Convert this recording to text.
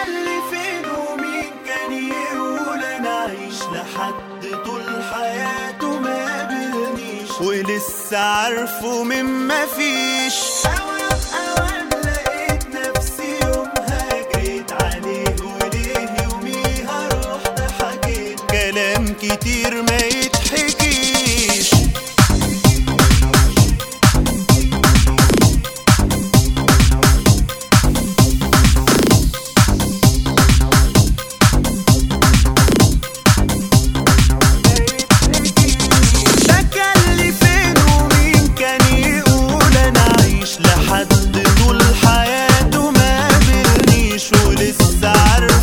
اللي فين ومين كان يقول انا عايش لحد طول حياته ما قابلنيش ولسه عارفه من ما فيش اوام اوام لقيت نفسي يومها جريت عليه وليه يوميها رحت حكيت كلام كتير ما يتحكيش ده كان لي فين ومين كان يقول انا عايش لحد طول حياته ما قابلنيش ولسه عارف